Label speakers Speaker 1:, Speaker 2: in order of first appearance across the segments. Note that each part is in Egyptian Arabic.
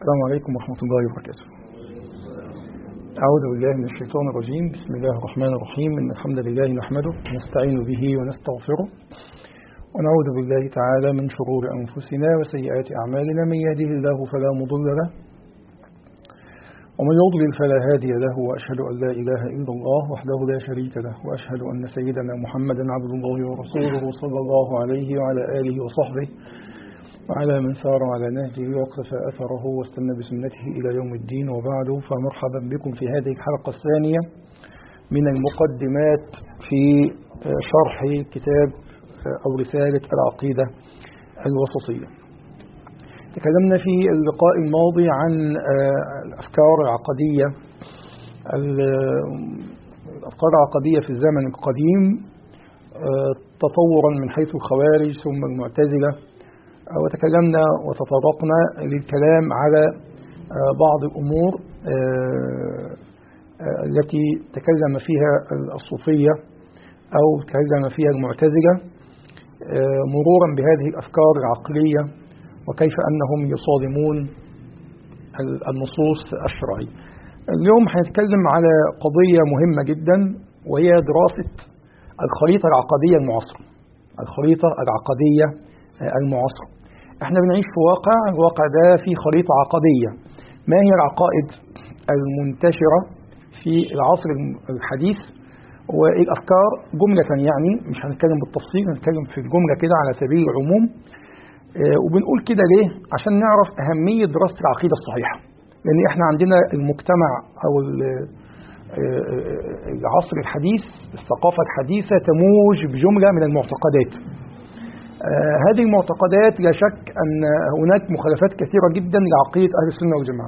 Speaker 1: السلام عليكم ورحمة الله وبركاته أعوذ بالله من الشيطان الرجيم بسم الله الرحمن الرحيم إن الحمد لله نحمده ونستعين به ونستغفره ونعوذ بالله تعالى من شرور أنفسنا وسيئات أعمالنا من يهده الله فلا مضل له ومن يضلل فلا هادي له وأشهد أن لا إله إلا الله وحده لا شريك له وأشهد أن سيدنا محمدا عبد الله ورسوله صلى الله عليه وعلى آله وصحبه وعلى من سار على نهجه واقتفى أثره واستنى بسنته إلى يوم الدين وبعد فمرحبا بكم في هذه الحلقة الثانية من المقدمات في شرح كتاب أو رسالة العقيدة الوسطية تكلمنا في اللقاء الماضي عن الأفكار العقدية الأفكار العقدية في الزمن القديم تطورا من حيث الخوارج ثم المعتزلة وتكلمنا وتطرقنا للكلام على بعض الأمور التي تكلم فيها الصوفية أو تكلم فيها المعتزلة مرورا بهذه الأفكار العقلية وكيف أنهم يصادمون النصوص الشرعية اليوم هنتكلم على قضية مهمة جدا وهي دراسة الخريطة العقدية المعاصرة الخريطة العقدية المعاصرة احنا بنعيش في واقع الواقع ده فيه خريطة عقدية ما هي العقائد المنتشرة في العصر الحديث والأفكار جملة يعني مش هنتكلم بالتفصيل هنتكلم في الجملة كده على سبيل العموم اه وبنقول كده ليه عشان نعرف أهمية دراسة العقيدة الصحيحة لأن احنا عندنا المجتمع أو العصر الحديث الثقافة الحديثة تموج بجملة من المعتقدات آه هذه المعتقدات لا شك أن هناك مخالفات كثيرة جدا لعقيدة أهل السنة والجماعة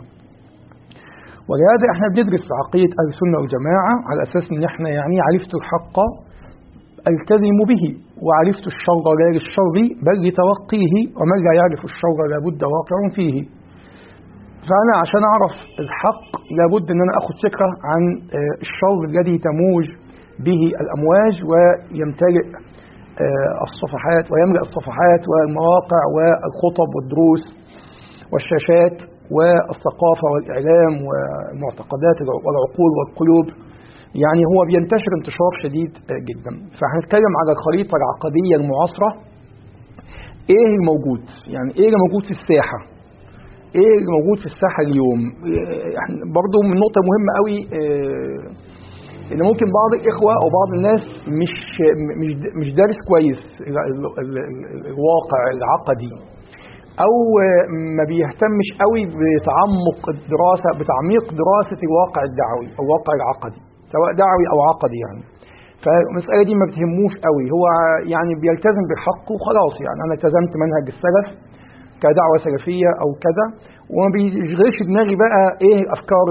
Speaker 1: ولهذا احنا بندرس عقيدة أهل السنة والجماعة على أساس أن احنا يعني عرفت الحق التزم به وعرفت الشر لا للشر بل لتوقيه ومن لا يعرف الشر لابد واقع فيه فأنا عشان أعرف الحق لابد أن أنا أخذ فكرة عن آه الشر الذي تموج به الأمواج ويمتلئ الصفحات ويملأ الصفحات والمواقع والخطب والدروس والشاشات والثقافة والإعلام والمعتقدات والعقول والقلوب يعني هو بينتشر انتشار شديد جدا فهنتكلم على الخريطة العقدية المعاصرة ايه الموجود يعني ايه اللي موجود في الساحة ايه اللي موجود في الساحة اليوم برضو من نقطة مهمة قوي اه ان ممكن بعض الاخوه او بعض الناس مش مش مش دارس كويس الواقع العقدي او ما بيهتمش قوي بتعمق الدراسه بتعميق دراسه الواقع الدعوي او الواقع العقدي سواء دعوي او عقدي يعني فالمساله دي ما بتهموش قوي هو يعني بيلتزم بالحق وخلاص يعني انا التزمت منهج السلف كدعوة سلفية أو كذا وما بيشغلش دماغي بقى إيه الأفكار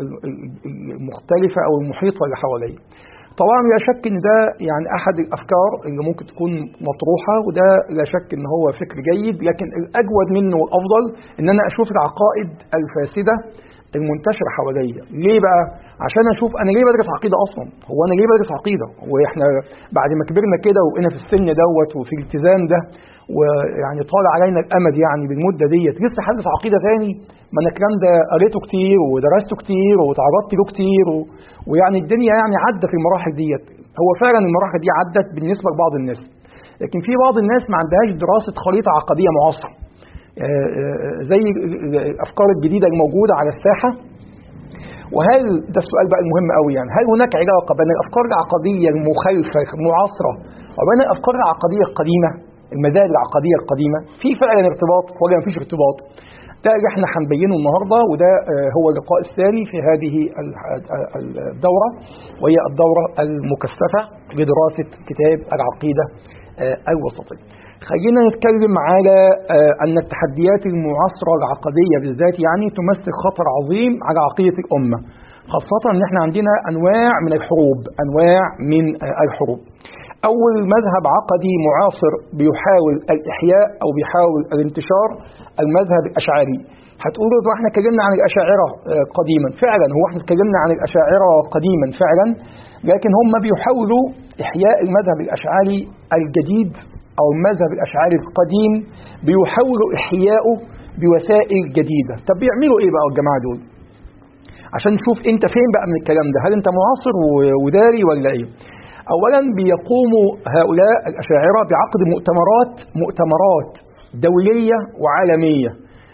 Speaker 1: المختلفة أو المحيطة اللي حواليا طبعا لا شك ان ده يعني احد الافكار اللي ممكن تكون مطروحه وده لا شك ان هو فكر جيد لكن الاجود منه والافضل ان انا اشوف العقائد الفاسده المنتشره حواليا ليه بقى عشان اشوف انا ليه بدرس عقيده اصلا هو انا ليه بدرس عقيده واحنا بعد ما كبرنا كده وبقينا في السن دوت وفي الالتزام ده ويعني طال علينا الامد يعني بالمده ديت لسه حدث عقيده ثاني ما انا الكلام ده قريته كتير ودرسته كتير وتعرضت له كتير و... ويعني الدنيا يعني عدت المراحل ديت هو فعلا المراحل دي عدت بالنسبه لبعض الناس لكن في بعض الناس ما عندهاش دراسه خريطه عقديه معاصره زي الافكار الجديده الموجوده على الساحه وهل ده السؤال بقى المهم قوي يعني هل هناك علاقه بين الافكار العقديه المخالفه المعاصره وبين الافكار العقديه القديمه المذاهب العقديه القديمه في فعلا ارتباط ولا مفيش ارتباط ده اللي احنا هنبينه النهارده وده هو اللقاء الثاني في هذه الدوره وهي الدوره المكثفه لدراسه كتاب العقيده الوسطيه. خلينا نتكلم على ان التحديات المعاصره العقديه بالذات يعني تمثل خطر عظيم على عقيده الامه خاصه ان احنا عندنا انواع من الحروب انواع من الحروب اول مذهب عقدي معاصر بيحاول الاحياء او بيحاول الانتشار المذهب الاشعري هتقولوا طب احنا اتكلمنا عن الاشاعره قديما فعلا هو احنا اتكلمنا عن الاشاعره قديما فعلا لكن هم بيحاولوا احياء المذهب الاشعري الجديد او المذهب الاشعري القديم بيحاولوا احياؤه بوسائل جديدة طب بيعملوا ايه بقى الجماعة دول عشان نشوف انت فين بقى من الكلام ده هل انت معاصر و- وداري ولا ايه اولا بيقوموا هؤلاء الاشاعرة بعقد مؤتمرات مؤتمرات دولية وعالمية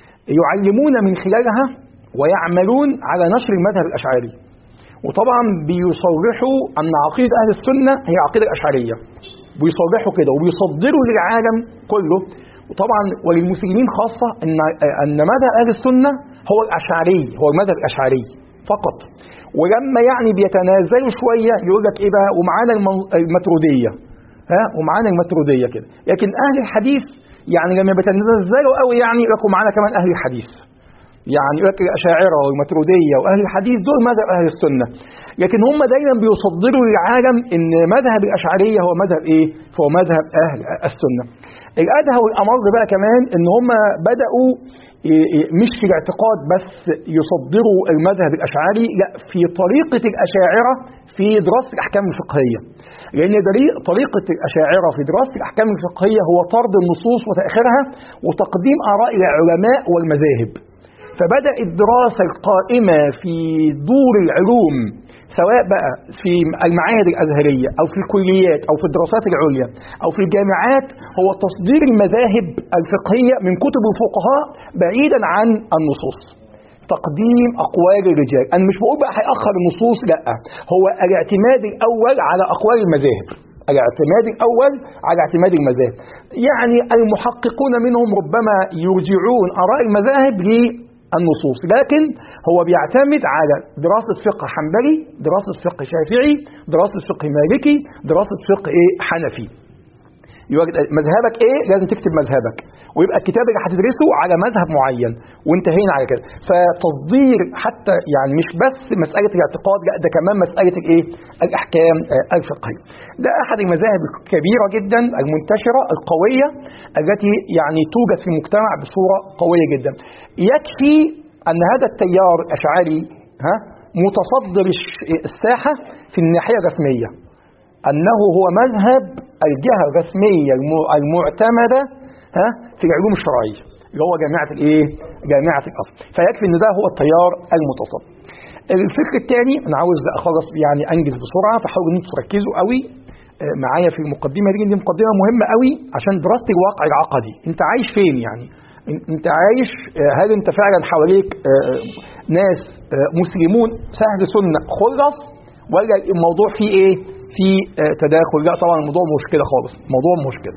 Speaker 1: يعلمون من خلالها ويعملون على نشر المذهب الاشعري وطبعا بيصرحوا ان عقيده اهل السنه هي عقيده الاشعريه بيصرحوا كده وبيصدروا للعالم كله وطبعا وللمسلمين خاصه ان ان مذهب اهل السنه هو الاشعري هو المذهب الاشعري فقط ولما يعني بيتنازلوا شويه يقول لك ايه بقى ومعانا المن- الماتروديه ها ومعانا الماتروديه كده لكن اهل الحديث يعني لما بيتنازلوا قوي يعني يقول لك ومعانا كمان اهل الحديث يعني يقول لك الاشاعره والماتروديه واهل الحديث دول مذهب اهل السنه لكن هم دايما بيصدروا للعالم ان مذهب الاشعريه هو مذهب ايه؟ هو مذهب اهل السنه. الادهى والامر بقى كمان ان هم بداوا إيه إيه مش في الاعتقاد بس يصدروا المذهب الاشعري لا في طريقه الاشاعره في دراسه الاحكام الفقهيه. لان دري- طريقه الاشاعره في دراسه الاحكام الفقهيه هو طرد النصوص وتاخيرها وتقديم اراء العلماء والمذاهب. فبدأ الدراسة القائمة في دور العلوم سواء بقى في المعاهد الأزهرية أو في الكليات أو في الدراسات العليا أو في الجامعات هو تصدير المذاهب الفقهية من كتب الفقهاء بعيدا عن النصوص تقديم أقوال الرجال أنا مش بقول بقى هيأخر النصوص لا هو الاعتماد الأول على أقوال المذاهب الاعتماد الأول على اعتماد المذاهب يعني المحققون منهم ربما يرجعون آراء المذاهب للنصوص لكن هو بيعتمد على دراسة فقه حنبلي دراسة فقه شافعي دراسة فقه مالكي دراسة فقه إيه حنفي يوجد مذهبك ايه لازم تكتب مذهبك ويبقى الكتاب اللي هتدرسه على مذهب معين وانتهينا على كده فتصدير حتى يعني مش بس مساله الاعتقاد لا ده كمان مساله الايه الاحكام آه، الفقهيه ده احد المذاهب الكبيره جدا المنتشره القويه التي يعني توجد في المجتمع بصوره قويه جدا يكفي ان هذا التيار الاشعري ها متصدر الش- الساحه في الناحيه الرسميه أنه هو مذهب الجهة الرسمية الم- المعتمدة ها في العلوم الشرعية اللي هو جامعة الإيه؟ جامعة الأصل فيكفي إن ده هو التيار المتصل الفكر الثاني أنا عاوز أخلص يعني أنجز بسرعة فحاولوا إن انتوا تركزوا قوي آه، معايا في المقدمة دي دي مقدمة مهمة قوي عشان دراسة الواقع العقدي أنت عايش فين يعني إن- انت عايش آه، هل انت فعلا حواليك آه، ناس آه، مسلمون سهل سنة خلص ولا الموضوع فيه ايه في آه، تداخل لا طبعا الموضوع مش كده خالص الموضوع مش كده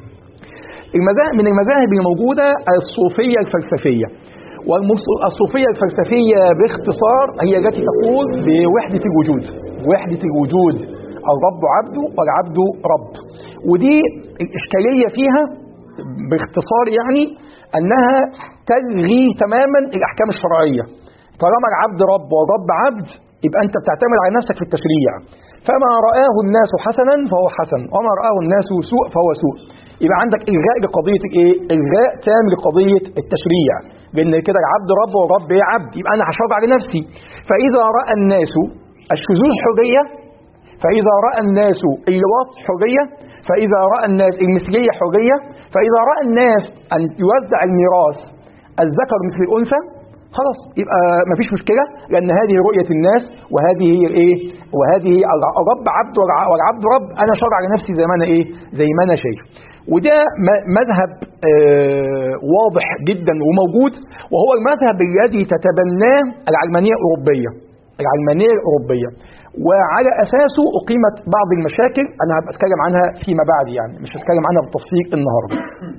Speaker 1: المذاهب من المذاهب الموجودة الصوفية الفلسفية والصوفية الفلسفية باختصار هي التي تقول بوحدة الوجود وحدة الوجود الرب عبده والعبد رب ودي الإشكالية فيها باختصار يعني أنها تلغي تماما الأحكام الشرعية طالما العبد رب والرب عبد يبقى أنت بتعتمد على نفسك في التشريع فما رآه الناس حسنا فهو حسن وما رآه الناس سوء فهو سوء يبقى عندك إلغاء لقضية الإيه؟ إلغاء تام لقضية التشريع لأن كده العبد رب والرب إيه عبد يبقى أنا هشرع لنفسي فإذا رأى الناس الشذوذ حرية فإذا رأى الناس اللواط حرية فإذا رأى الناس المثلية حرية فإذا رأى الناس أن يوزع الميراث الذكر مثل الأنثى خلاص يبقى مفيش مشكلة لأن هذه رؤية الناس وهذه هي الإيه وهذه هي الرب عبد والع- والعبد رب أنا شرع لنفسي زي ما أنا إيه زي ما أنا شايف وده م- مذهب آه، واضح جدا وموجود وهو المذهب الذي تتبناه العلمانية الأوروبية العلمانية الأوروبية وعلى أساسه أقيمت بعض المشاكل أنا هبقى أتكلم عنها فيما بعد يعني مش هتكلم عنها بالتفصيل النهاردة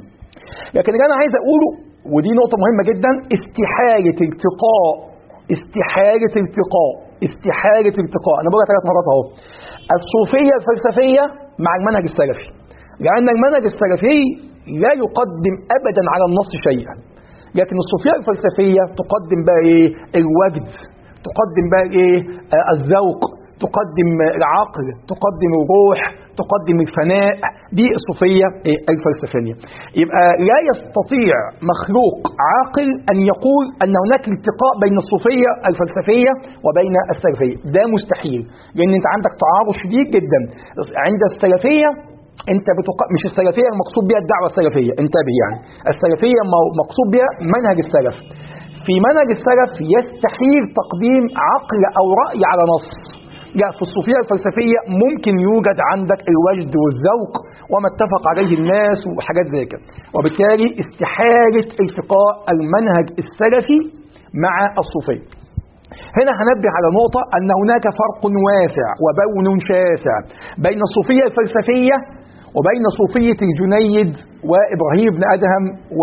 Speaker 1: لكن اللي أنا عايز أقوله ودي نقطة مهمة جدا استحالة التقاء استحالة التقاء استحالة التقاء أنا بقولها ثلاث مرات أهو الصوفية الفلسفية مع المنهج السلفي لأن المنهج السلفي لا يقدم أبدا على النص شيئا لكن الصوفية الفلسفية تقدم بقى إيه الوجد تقدم بقى إيه آه الذوق تقدم العقل تقدم الروح تقدم الفناء دي الصوفية إيه الفلسفية يبقى لا يستطيع مخلوق عاقل أن يقول أن هناك التقاء بين الصوفية الفلسفية وبين السلفية ده مستحيل لأن أنت عندك تعارض شديد جدا عند السلفية انت بتق... مش السلفيه المقصود بها الدعوه السلفيه انتبه يعني السلفيه مقصود بها منهج السلف في منهج السلف يستحيل تقديم عقل او راي على نص لا في الصوفيه الفلسفيه ممكن يوجد عندك الوجد والذوق وما اتفق عليه الناس وحاجات زي كده وبالتالي استحاله التقاء المنهج السلفي مع الصوفيه هنا هنبه على نقطة أن هناك فرق واسع وبون شاسع بين الصوفية الفلسفية وبين صوفية الجنيد وإبراهيم بن أدهم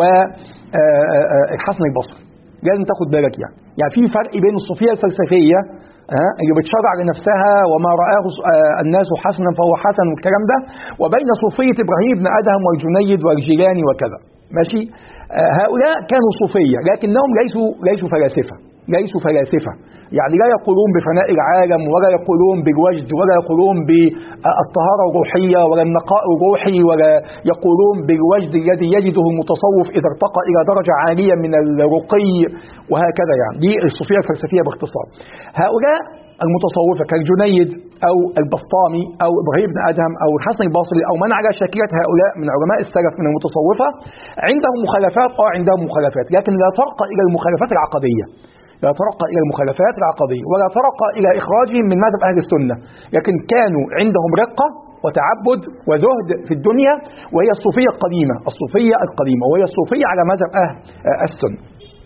Speaker 1: والحسن البصري لازم تاخد بالك يعني يعني في فرق بين الصوفية الفلسفية اللي بتشرع لنفسها وما رآه الناس حسنا فهو حسن والكلام ده وبين صوفية إبراهيم بن أدهم والجنيد والجيلاني وكذا ماشي هؤلاء كانوا صوفية لكنهم ليسوا ليسوا فلاسفة ليسوا فلاسفة يعني لا يقولون بفناء العالم ولا يقولون بالوجد ولا يقولون بالطهارة الروحية ولا النقاء الروحي ولا يقولون بالوجد الذي يجده المتصوف إذا ارتقى إلى درجة عالية من الرقي وهكذا يعني دي الصوفية الفلسفية باختصار هؤلاء المتصوفة كالجنيد أو البسطامي أو إبراهيم بن أدهم أو الحسن البصري أو من على شاكلة هؤلاء من علماء السلف من المتصوفة عندهم مخالفات أو عندهم مخالفات لكن لا ترقى إلى المخالفات العقدية لا ترقى إلى المخالفات العقدية ولا ترقى إلى إخراجهم من مذهب أهل السنة لكن كانوا عندهم رقة وتعبد وزهد في الدنيا وهي الصوفية القديمة الصوفية القديمة وهي الصوفية على مذهب أهل السنة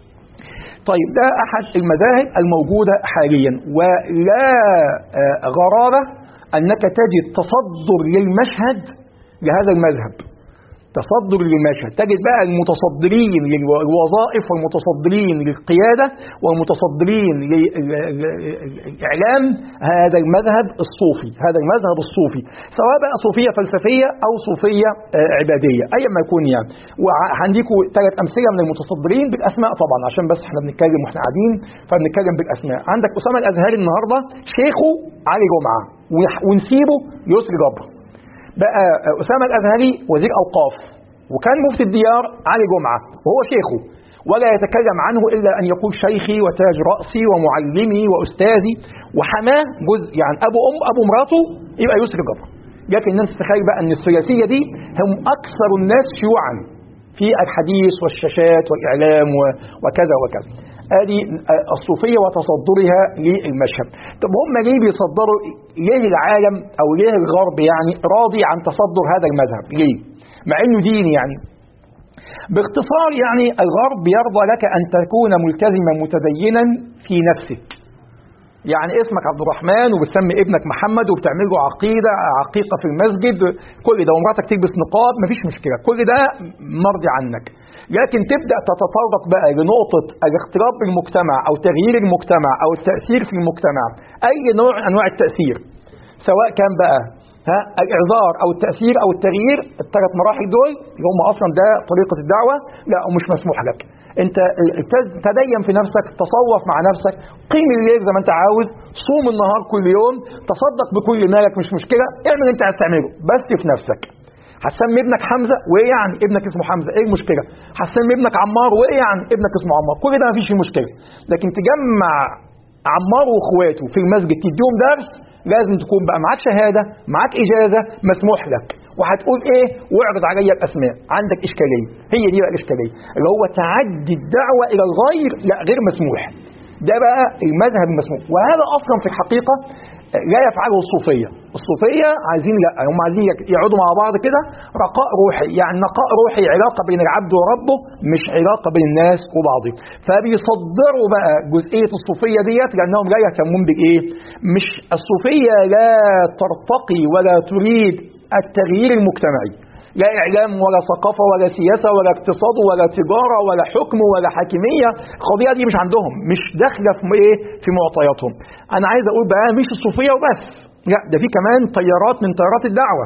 Speaker 1: طيب ده أحد المذاهب الموجودة حاليا ولا غرابة أنك تجد تصدر للمشهد لهذا المذهب تصدر للمشهد تجد بقى المتصدرين للوظائف والمتصدرين للقيادة والمتصدرين للإعلام هذا المذهب الصوفي هذا المذهب الصوفي سواء بقى صوفية فلسفية أو صوفية عبادية أي ما يكون يعني وهنديكوا ثلاث أمثلة من المتصدرين بالأسماء طبعا عشان بس احنا بنتكلم واحنا قاعدين فبنتكلم بالأسماء عندك أسامة الأزهري النهاردة شيخه علي جمعة ونسيبه يسري جبر بقى أسامة الأزهري وزير أوقاف وكان مفتي الديار علي جمعة وهو شيخه ولا يتكلم عنه إلا أن يقول شيخي وتاج رأسي ومعلمي وأستاذي وحماه جزء يعني أبو أم أبو مراته يبقى يسري جبر لكن الناس تتخيل بقى أن الثلاثية دي هم أكثر الناس شيوعا في الحديث والشاشات والإعلام وكذا وكذا ادي الصوفيه وتصدرها للمشهد طب هم ليه بيصدروا ليه العالم او ليه الغرب يعني راضي عن تصدر هذا المذهب ليه مع انه دين يعني باختصار يعني الغرب يرضى لك ان تكون ملتزما متدينا في نفسك يعني اسمك عبد الرحمن وبتسمي ابنك محمد وبتعمل له عقيده عقيقه في المسجد كل ده ومراتك تلبس نقاب مفيش مشكله كل ده مرضي عنك لكن تبدا تتطرق بقى لنقطه الاختلاط بالمجتمع او تغيير المجتمع او التاثير في المجتمع اي نوع من انواع التاثير سواء كان بقى ها الاعذار او التاثير او التغيير الثلاث مراحل دول اللي هم اصلا ده طريقه الدعوه لا ومش مسموح لك انت تدين في نفسك تصوف مع نفسك قيم الليل زي ما انت عاوز صوم النهار كل يوم تصدق بكل مالك مش مشكله اعمل اللي انت عايز تعمله بس في نفسك هتسمي ابنك حمزه وايه يعني ابنك اسمه حمزه ايه المشكله هتسمي ابنك عمار وايه يعني ابنك اسمه عمار كل ده مفيش فيه مشكله لكن تجمع عمار واخواته في المسجد تديهم درس لازم تكون بقى معاك شهاده معاك اجازه مسموح لك وهتقول ايه واعرض عليا الاسماء عندك اشكاليه هي دي بقى الاشكاليه اللي هو تعدي الدعوه الى الغير لا غير مسموح ده بقى المذهب المسموح وهذا اصلا في الحقيقه لا يفعله الصوفية الصوفية عايزين لا هم عايزين يقعدوا مع بعض كده رقاء روحي يعني نقاء روحي علاقة بين العبد وربه مش علاقة بين الناس وبعضهم فبيصدروا بقى جزئية الصوفية ديت لأنهم لا يهتمون بإيه مش الصوفية لا ترتقي ولا تريد التغيير المجتمعي لا إعلام ولا ثقافة ولا سياسة ولا اقتصاد ولا تجارة ولا حكم ولا حاكمية القضية دي مش عندهم مش داخلة في إيه في معطياتهم أنا عايز أقول بقى مش الصوفية وبس لا ده في كمان تيارات من تيارات الدعوة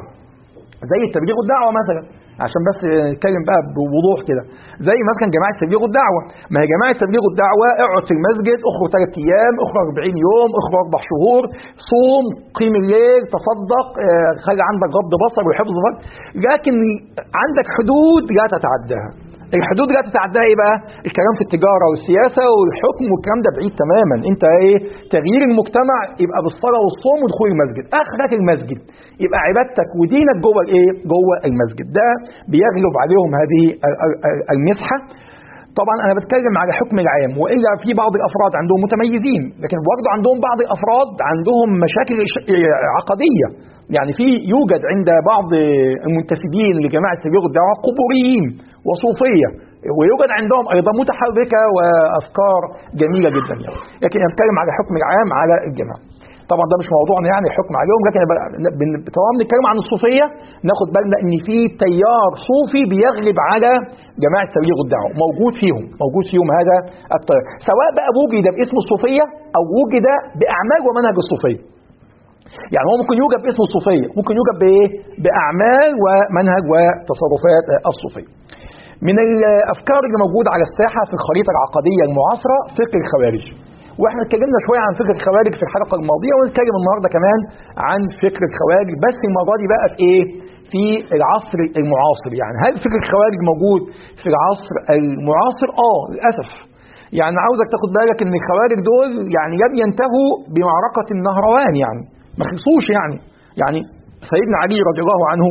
Speaker 1: زي التبليغ والدعوة مثلا عشان بس نتكلم بقى بوضوح كده زي مثلا جماعه التبليغ والدعوه ما هي جماعه التبليغ والدعوه اقعد في المسجد اخرج ثلاث ايام اخرج 40 يوم اخرج اربع شهور صوم قيم الليل تصدق خلي عندك غض بصر وحفظ بصر لكن عندك حدود لا تتعداها الحدود لا تتعداها ايه بقى الكلام في التجاره والسياسه والحكم والكلام ده بعيد تماما انت ايه تغيير المجتمع يبقى بالصلاه والصوم ودخول المسجد اخرك المسجد يبقى عبادتك ودينك جوه الايه جوه المسجد ده بيغلب عليهم هذه المسحه طبعا انا بتكلم على حكم العام والا في بعض الافراد عندهم متميزين لكن برضه عندهم بعض الافراد عندهم مشاكل عقديه يعني في يوجد عند بعض المنتسبين لجماعه تبليغ الدعوه قبوريين وصوفيه ويوجد عندهم ايضا متحركه وافكار جميله جدا يعني لكن انا بتكلم على حكم العام على الجماعه طبعا ده مش موضوعنا يعني الحكم عليهم لكن طالما بنتكلم عن الصوفيه ناخد بالنا ان في تيار صوفي بيغلب على جماعه تبليغ الدعوه موجود فيهم موجود فيهم هذا التيار سواء بقى وجد باسم الصوفيه او وجد باعمال ومنهج الصوفيه يعني هو ممكن يوجد باسم الصوفيه ممكن يوجد بايه باعمال ومنهج وتصرفات الصوفيه من الافكار اللي موجوده على الساحه في الخريطه العقديه المعاصره فكر الخوارج واحنا اتكلمنا شويه عن فكر الخوارج في الحلقه الماضيه ونتكلم النهارده كمان عن فكر الخوارج بس المره دي بقى في ايه؟ في العصر المعاصر يعني هل فكر الخوارج موجود في العصر المعاصر؟ اه للاسف يعني عاوزك تاخد بالك ان الخوارج دول يعني لم ينتهوا بمعركه النهروان يعني ما خلصوش يعني يعني سيدنا علي رضي الله عنه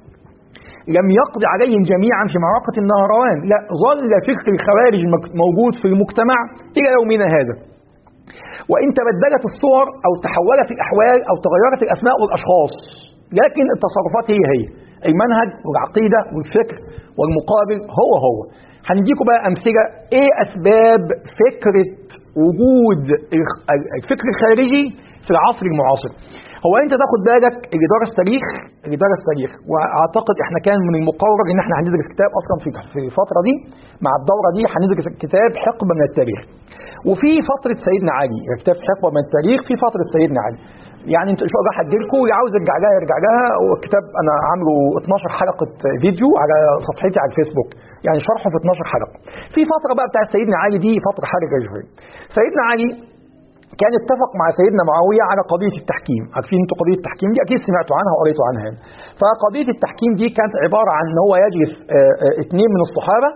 Speaker 1: لم يقضي عليهم جميعا في معركة النهروان لا ظل فكر الخوارج موجود في المجتمع إلى يومنا هذا وإن تبدلت الصور أو تحولت الأحوال أو تغيرت الأسماء والأشخاص لكن التصرفات هي هي المنهج والعقيدة والفكر والمقابل هو هو هنديكم بقى أمثلة إيه أسباب فكرة وجود الفكر الخارجي في العصر المعاصر هو انت تاخد بالك اللي درس تاريخ اللي درس تاريخ واعتقد احنا كان من المقرر ان احنا هندرس كتاب اصلا في في الفتره دي مع الدوره دي هندرس كتاب حقبه من التاريخ وفي فتره سيدنا علي كتاب حقبه من التاريخ في فتره سيدنا علي يعني انت شو راح لكم واللي عاوز يرجع لها يرجع لها والكتاب انا عامله 12 حلقه فيديو على صفحتي على الفيسبوك يعني شرحه في 12 حلقه في فتره بقى بتاعت سيدنا علي دي فتره حرجه شويه سيدنا علي كان اتفق مع سيدنا معاوية على قضية التحكيم عارفين انتوا قضية التحكيم دي أكيد سمعتوا عنها وقريتوا عنها يعني. فقضية التحكيم دي كانت عبارة عن ان هو يجلس اثنين من الصحابة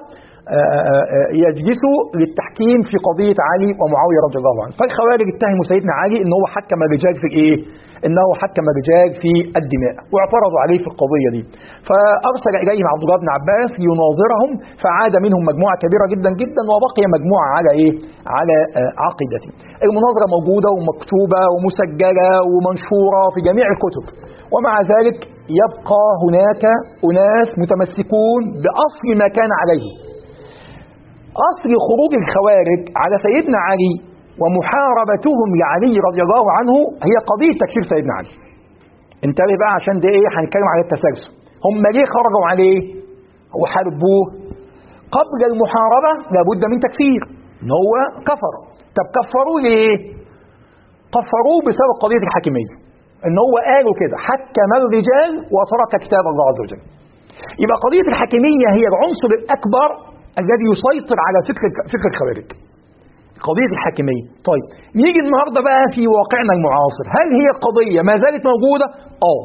Speaker 1: يجلسوا للتحكيم في قضية علي ومعاوية رضي الله عنه فالخوارج اتهموا سيدنا علي ان هو حكم الرجال في ايه انه حكم الرجال في الدماء واعترضوا عليه في القضية دي فارسل اليهم عبد الله بن عباس ليناظرهم فعاد منهم مجموعة كبيرة جدا جدا وبقي مجموعة على ايه على عقيدته المناظرة موجودة ومكتوبة ومسجلة ومنشورة في جميع الكتب ومع ذلك يبقى هناك أناس متمسكون بأصل ما كان عليه أصل خروج الخوارج على سيدنا علي ومحاربتهم لعلي رضي الله عنه هي قضية تكفير سيدنا علي انتبه بقى عشان ده ايه هنتكلم على التسلسل هم ليه خرجوا عليه وحاربوه قبل المحاربة لابد من تكفير ان هو كفر طب كفروه ليه كفروه بسبب قضية الحاكمية ان هو قالوا كده حكم الرجال وترك كتاب الله عز وجل يبقى قضية الحاكمية هي العنصر الأكبر الذي يسيطر على فكر فكر الخوارج قضية الحاكمية طيب نيجي النهاردة بقى في واقعنا المعاصر هل هي قضية ما زالت موجودة اه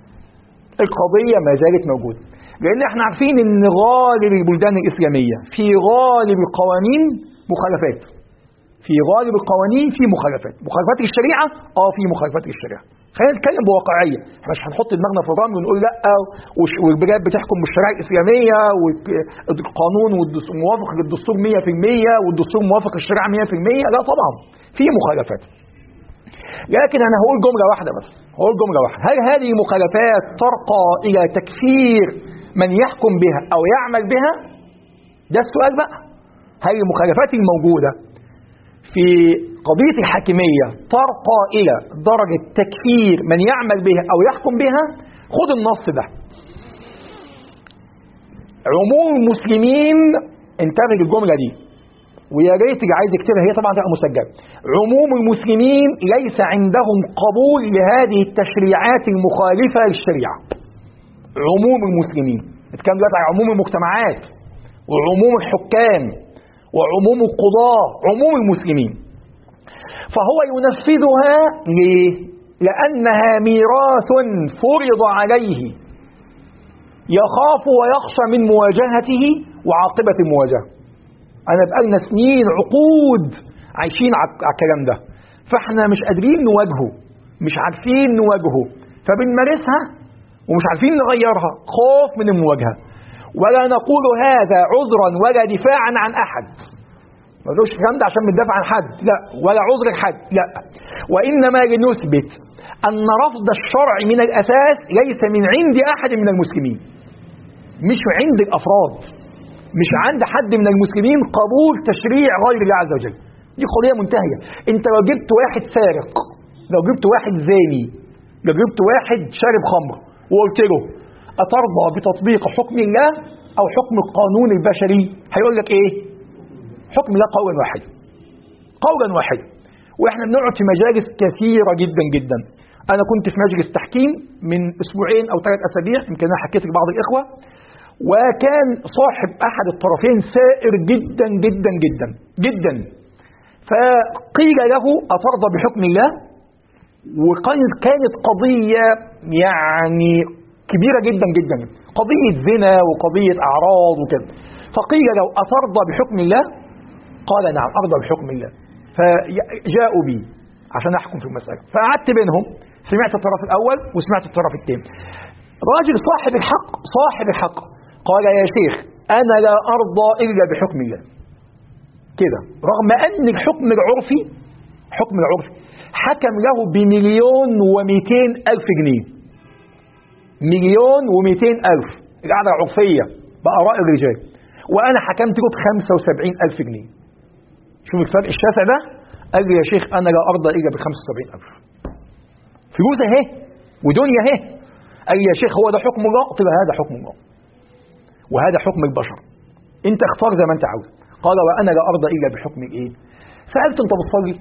Speaker 1: القضية ما زالت موجودة لأن احنا عارفين ان غالب البلدان الإسلامية في غالب القوانين مخالفات في غالب القوانين في مخالفات مخالفات الشريعة اه في مخالفات الشريعة خلينا نتكلم بواقعيه احنا مش هنحط دماغنا في الرمل ونقول لا والبلاد بتحكم بالشريعه الاسلاميه والقانون موافق للدستور 100% والدستور موافق للشريعه 100% لا طبعا في مخالفات لكن انا هقول جمله واحده بس هقول جمله واحده هل هذه المخالفات ترقى الى تكفير من يحكم بها او يعمل بها ده السؤال بقى هل المخالفات الموجوده في قضية الحاكمية ترقى إلى درجة تكفير من يعمل بها أو يحكم بها خد النص ده عموم المسلمين انتبه للجملة دي ويا ريت اللي عايز يكتبها هي طبعا تبقى مسجله عموم المسلمين ليس عندهم قبول لهذه التشريعات المخالفة للشريعة عموم المسلمين نتكلم دلوقتي عن عموم المجتمعات وعموم الحكام وعموم القضاة عموم المسلمين فهو ينفذها ليه؟ لأنها ميراث فرض عليه يخاف ويخشى من مواجهته وعاقبة المواجهة أنا بقالنا سنين عقود عايشين على الكلام ده فاحنا مش قادرين نواجهه مش عارفين نواجهه فبنمارسها ومش عارفين نغيرها خوف من المواجهة ولا نقول هذا عذرا ولا دفاعا عن أحد ما نقولش الكلام ده عشان بندافع عن حد لا ولا عذر حد لا وإنما لنثبت أن رفض الشرع من الأساس ليس من عند أحد من المسلمين مش عند الأفراد مش عند حد من المسلمين قبول تشريع غير الله عز وجل دي قضية منتهية انت لو جبت واحد سارق لو جبت واحد زاني لو جبت واحد شارب خمر وقلت له أترضى بتطبيق حكم الله أو حكم القانون البشري هيقول لك إيه حكم الله قولا واحدا قولا واحدا واحنا بنقعد في مجالس كثيرة جدا جدا أنا كنت في مجلس تحكيم من أسبوعين أو ثلاث أسابيع يمكن أنا حكيت لبعض الإخوة وكان صاحب أحد الطرفين سائر جدا جدا جدا جدا فقيل له أترضى بحكم الله وكانت كانت قضية يعني كبيرة جدا جدا قضية زنا وقضية أعراض وكده فقيل له أترضى بحكم الله قال نعم أرضى بحكم الله فجاءوا بي عشان أحكم في المسألة فقعدت بينهم سمعت الطرف الأول وسمعت الطرف الثاني راجل صاحب الحق صاحب الحق قال يا شيخ أنا لا أرضى إلا بحكم الله كده رغم أن الحكم العرفي حكم العرفي حكم له بمليون ومئتين ألف جنيه مليون ومئتين ألف القعدة العرفية بآراء الرجال وأنا حكمت له بخمسة وسبعين ألف جنيه شوف الفرق الشاسع ده قال لي يا شيخ أنا لا أرضى إلا بخمسة وسبعين ألف فلوس أهي ودنيا أهي قال لي يا شيخ هو ده حكم الله قلت له هذا حكم الله وهذا حكم البشر انت اختار زي ما انت عاوز قال وانا لا ارضى الا بحكم ايه سالت انت بتصلي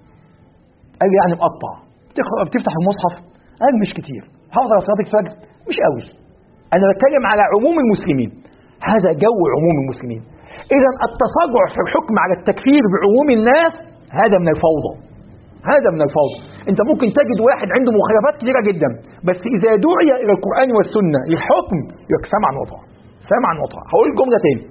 Speaker 1: قال لي يعني مقطع بتقرا بتفتح المصحف قال مش كتير حافظ على صلاه الفجر مش قوي انا بتكلم على عموم المسلمين هذا جو عموم المسلمين اذا التسرع في الحكم على التكفير بعموم الناس هذا من الفوضى هذا من الفوضى انت ممكن تجد واحد عنده مخالفات كثيره جدا بس اذا دعي الى القران والسنه للحكم يبقى سمعا وطاعه سمعا وطاعه هقول الجمله تاني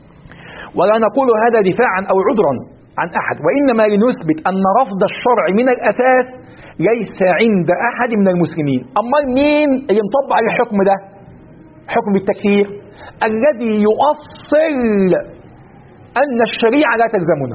Speaker 1: ولا نقول هذا دفاعا او عذرا عن احد وانما لنثبت ان رفض الشرع من الاساس ليس عند احد من المسلمين اما مين اللي مطبق على الحكم ده حكم التكفير الذي يؤصل ان الشريعه لا تلزمنا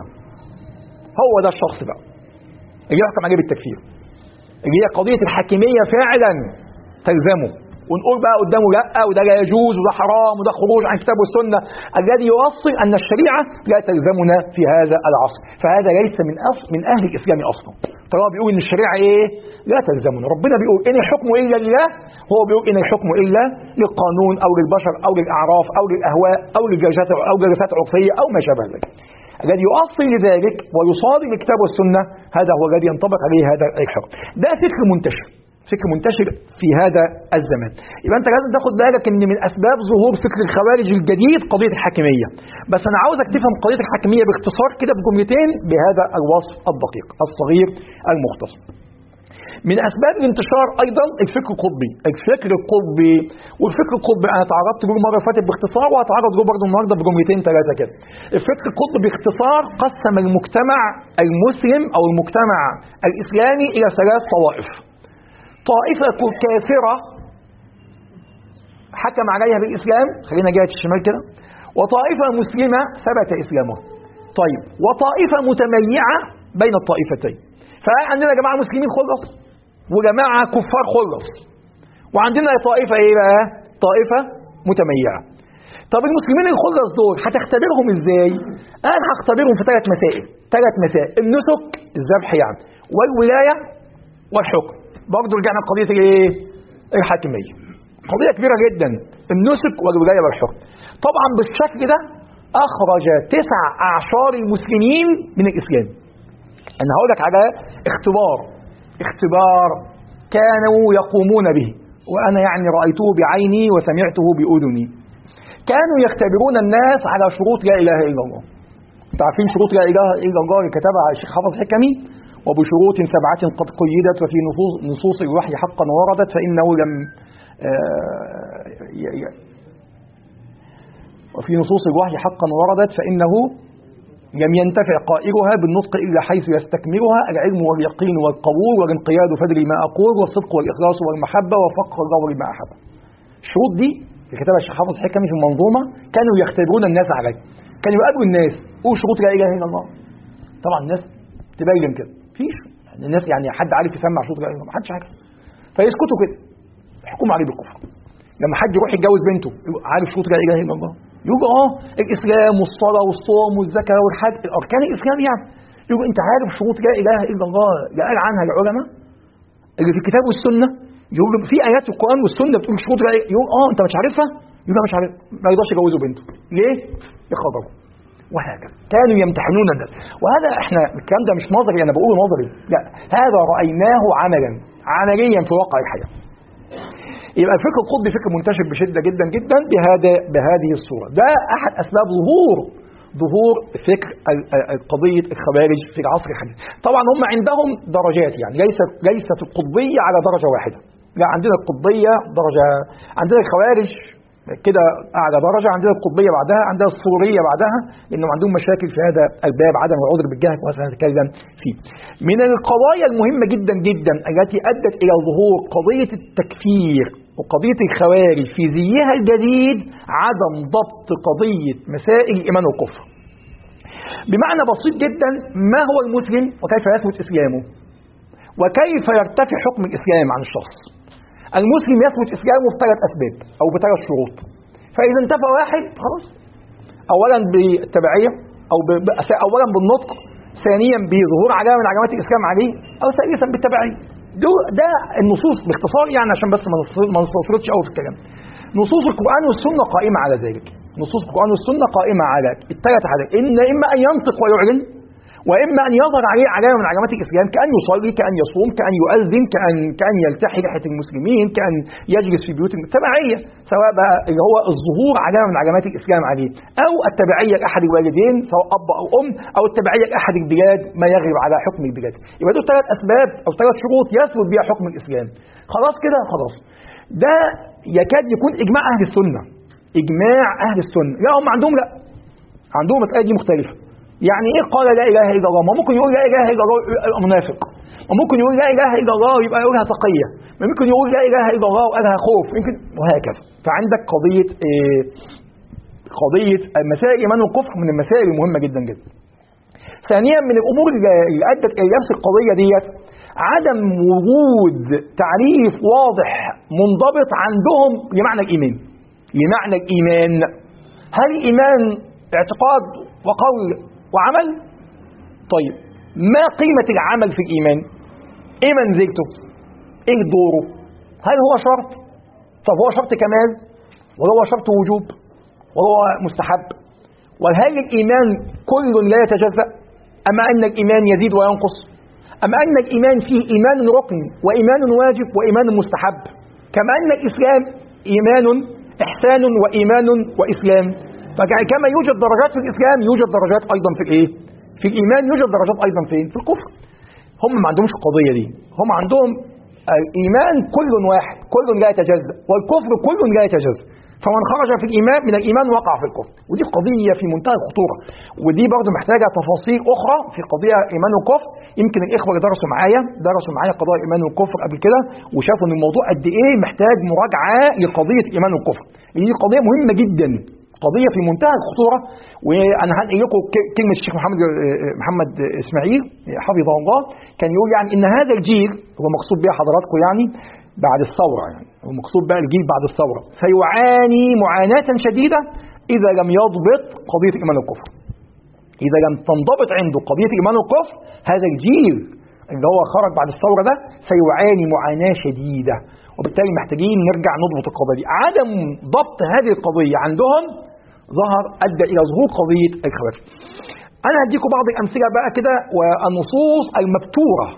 Speaker 1: هو ده الشخص بقى اللي يحكم عليه بالتكفير اللي هي قضيه الحاكميه فعلا تلزمه ونقول بقى قدامه لا وده لا يجوز وده حرام وده خروج عن الكتاب والسنه الذي يوصل ان الشريعه لا تلزمنا في هذا العصر فهذا ليس من أصل من اهل الاسلام اصلا طالما بيقول ان الشريعه ايه لا تلزمنا ربنا بيقول ان الحكم الا لله هو بيقول ان الحكم الا للقانون او للبشر او للاعراف او للاهواء او للجلسات او جلسات عرفيه او ما شابه ذلك الذي يؤصل لذلك ويصادم الكتاب والسنه هذا هو الذي ينطبق عليه هذا الحكم ده فكر منتشر فكر منتشر في هذا الزمان يبقى انت لازم تاخد بالك ان من اسباب ظهور فكر الخوارج الجديد قضيه الحاكميه بس انا عاوزك تفهم قضيه الحاكميه باختصار كده بجملتين بهذا الوصف الدقيق الصغير المختصر من اسباب الانتشار ايضا الفكر القطبي الفكر القطبي والفكر القطبي انا تعرضت له المره اللي فاتت باختصار وهتعرض له برضه النهارده بجملتين ثلاثه كده الفكر القطبي باختصار قسم المجتمع المسلم او المجتمع الاسلامي الى ثلاث طوائف طائفة كافرة حكم عليها بالإسلام خلينا جهة الشمال كده وطائفة مسلمة ثبت إسلامها طيب وطائفة متميعة بين الطائفتين فعندنا جماعة مسلمين خلص وجماعة كفار خلص وعندنا طائفة ايه بقى طائفة متميعة طب المسلمين الخلص دول هتختبرهم ازاي انا هختبرهم في ثلاث مسائل ثلاث مسائل النسك الذبح يعني والولاية والحكم برضه رجعنا لقضيه الايه؟ الحاكميه. قضيه كبيره جدا النسك والولايه والحكم. طبعا بالشكل ده اخرج تسع اعشار المسلمين من الاسلام. انا هقول لك على اختبار اختبار كانوا يقومون به وانا يعني رايته بعيني وسمعته باذني. كانوا يختبرون الناس على شروط لا اله الا الله. انتوا عارفين شروط لا اله الا الله اللي كتبها الشيخ حافظ الحكمي؟ وبشروط سبعة قد قيدت وفي نصوص, نصوص الوحي حقا وردت فإنه لم وفي نصوص الوحي حقا وردت فإنه لم ينتفع قائلها بالنطق إلا حيث يستكملها العلم واليقين والقبول والانقياد فدري ما أقول والصدق والإخلاص والمحبة وفق الغور ما أحب الشروط دي اللي كتبها الشيخ حافظ الحكمي في المنظومة كانوا يختبرون الناس عليه كانوا يقابلوا الناس قول شروط لا إله إلا الله طبعا الناس تبين كده فيش يعني الناس يعني حد عارف يسمع شروط لا إله إلا الله محدش عارف فيسكتوا كده يحكموا عليه بالكفر لما حد يروح يتجوز بنته يقول عارف شروط لا اله الا الله يقول اه الاسلام والصلاه والصوم والزكاه والحج اركان الاسلام يعني يقول انت عارف شروط لا اله الا الله اللي قال عنها العلماء اللي في الكتاب والسنه يقول له في ايات القران والسنه بتقول شروط لا إله- يقول اه انت مش عارفها يقول لا مش عارف ما يقدرش يجوزوا بنته ليه؟ يخضروا وهكذا كانوا يمتحنون الناس وهذا احنا الكلام ده مش نظري انا بقوله نظري لا هذا رايناه عملا عمليا في واقع الحياه يبقى الفكر القطبي فكر منتشر بشده جدا جدا بهذا بهذه الصوره ده احد اسباب ظهور ظهور فكر ال- ال- قضيه الخوارج في العصر الحديث طبعا هم عندهم درجات يعني ليست ليست القطبيه على درجه واحده لا عندنا القطبيه درجه عندنا الخوارج كده اعلى درجه عندنا القطبيه بعدها عندنا السوريه بعدها لانهم عندهم مشاكل في هذا الباب عدم العذر بالجهل وسنتكلم فيه. من القضايا المهمه جدا جدا التي ادت الى ظهور قضيه التكفير وقضيه الخوارج في زيها الجديد عدم ضبط قضيه مسائل الايمان والكفر. بمعنى بسيط جدا ما هو المسلم وكيف يثبت اسلامه؟ وكيف يرتفع حكم الاسلام عن الشخص؟ المسلم يثبت اسلامه بثلاث اسباب او بثلاث شروط فاذا انتفى واحد خلاص اولا بالتبعيه او ب... ب- اولا بالنطق ثانيا بظهور علامه من علامات الاسلام عليه او ثالثا بالتبعيه دو ده النصوص باختصار يعني عشان بس ما نص- ما نستطردش قوي في الكلام نصوص القران والسنه قائمه على ذلك نصوص القران والسنه قائمه على الثلاث حاجات ان اما ان ينطق ويعلن واما ان يظهر عليه علامه من علامات الاسلام كان يصلي كان يصوم كان يؤذن كان كان يلتحي لحيه المسلمين كان يجلس في بيوت التبعيه سواء بقى اللي هو الظهور علامه من علامات الاسلام عليه او التبعيه لاحد الوالدين سواء اب او ام او التبعيه لاحد البلاد ما يغلب على حكم البلاد يبقى دول ثلاث اسباب او ثلاث شروط يثبت بها حكم الاسلام خلاص كده خلاص ده يكاد يكون اجماع اهل السنه اجماع اهل السنه لا هم عندهم لا عندهم المساله دي مختلفه يعني ايه قال لا اله الا الله ما ممكن يقول لا اله الا الله يبقى منافق وممكن يقول لا اله الا الله يبقى يقولها تقيه ممكن يقول لا اله الا الله وقالها خوف يمكن وهكذا فعندك قضيه إيه قضيه مسائل الايمان والكفر من المسائل المهمه جدا جدا ثانيا من الامور اللي اللي ادت الى نفس القضيه ديت عدم وجود تعريف واضح منضبط عندهم لمعنى الايمان لمعنى الايمان هل الايمان اعتقاد وقول وعمل طيب ما قيمة العمل في الإيمان إيه منزلته إيه دوره هل هو شرط طب هو شرط كمال ولا هو شرط وجوب ولا هو مستحب وهل الإيمان كل لا يتجزأ أما أن الإيمان يزيد وينقص أما أن الإيمان فيه إيمان ركن وإيمان واجب وإيمان مستحب كما أن الإسلام إيمان إحسان وإيمان وإسلام فكما يوجد درجات في الإسلام يوجد درجات أيضا في الإيه؟ في الإيمان يوجد درجات أيضا فين؟ في الكفر هم ما عندهمش القضية دي هم عندهم الإيمان كل واحد كل لا يتجزأ والكفر كل لا يتجزأ فمن خرج في الإيمان من الإيمان وقع في الكفر ودي قضية في منتهى الخطورة ودي برضه محتاجة تفاصيل أخرى في قضية إيمان وكفر يمكن الإخوة اللي درسوا معايا درسوا معايا قضايا الإيمان والكفر قبل كده وشافوا إن الموضوع قد إيه محتاج مراجعة لقضية الإيمان والكفر دي قضية مهمة جدا قضية في منتهى الخطورة وأنا هنقل لكم ك- كلمة الشيخ محمد محمد إسماعيل حفظه الله كان يقول يعني إن هذا الجيل هو مقصود بها حضراتكم يعني بعد الثورة يعني هو مقصود بقى الجيل بعد الثورة سيعاني معاناة شديدة إذا لم يضبط قضية الإيمان والكفر إذا لم تنضبط عنده قضية الإيمان والكفر هذا الجيل اللي هو خرج بعد الثورة ده سيعاني معاناة شديدة وبالتالي محتاجين نرجع نضبط القضية دي عدم ضبط هذه القضية عندهم ظهر أدى إلى ظهور قضية الخوارج أنا هديكم بعض الأمثلة بقى كده والنصوص المبتورة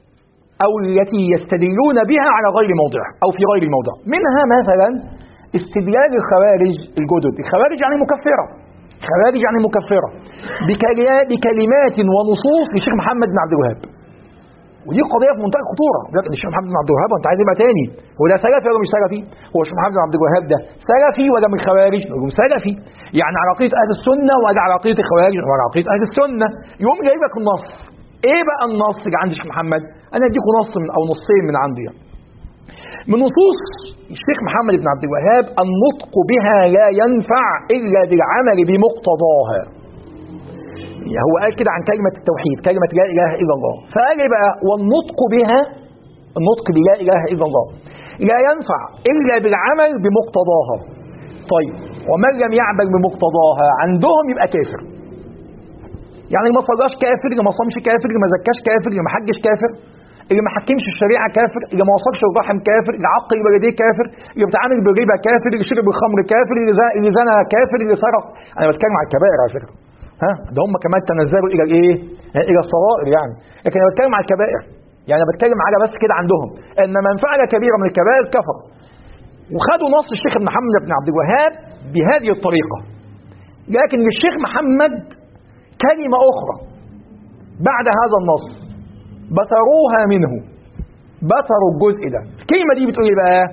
Speaker 1: أو التي يستدلون بها على غير موضعها أو في غير الموضع منها مثلا استدلال الخوارج الجدد الخوارج يعني مكفرة خوارج يعني مكفرة بكلمات ونصوص للشيخ محمد بن عبد الوهاب ودي قضيه في منتهى الخطوره لكن الشيخ محمد بن عبد الوهاب انت عايز يبقى تاني هو ده سلفي ولا مش سلفي؟ هو الشيخ محمد بن عبد الوهاب ده سلفي ولا من الخوارج؟ نقول سلفي يعني على عقيده اهل السنه ولا على عقيده الخوارج ولا على عقيده اهل السنه يقوم جايب لك النص ايه بقى النص اللي عند الشيخ محمد؟ انا اديكم نص من او نصين من عندي يعني. من نصوص الشيخ محمد بن عبد الوهاب النطق بها لا ينفع الا بالعمل بمقتضاها يعني هو قال كده عن كلمة التوحيد كلمة لا إله إلا الله فقال إيه بقى والنطق بها النطق بلا إله إلا الله لا ينفع إلا بالعمل بمقتضاها طيب ومن لم يعمل بمقتضاها عندهم يبقى كافر يعني ما صلاش كافر اللي ما صامش كافر اللي ما زكاش كافر اللي ما حجش كافر اللي ما حكمش الشريعه كافر اللي ما وصلش الرحم كافر اللي عقل والديه كافر اللي بيتعامل بالربا كافر اللي شرب الخمر كافر اللي ز- اللي زنى كافر اللي سرق انا بتكلم على الكبائر على فكره ها ده هم كمان تنزلوا الى الايه الى الصغائر يعني لكن انا بتكلم على الكبائر يعني انا بتكلم على بس كده عندهم ان من فعل كبيره من الكبائر كفر وخدوا نص الشيخ ابن محمد بن عبد الوهاب بهذه الطريقه لكن للشيخ محمد كلمه اخرى بعد هذا النص بتروها منه بتروا الجزء ده الكلمه دي بتقول ايه بقى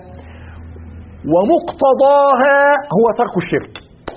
Speaker 1: ومقتضاها هو ترك الشرك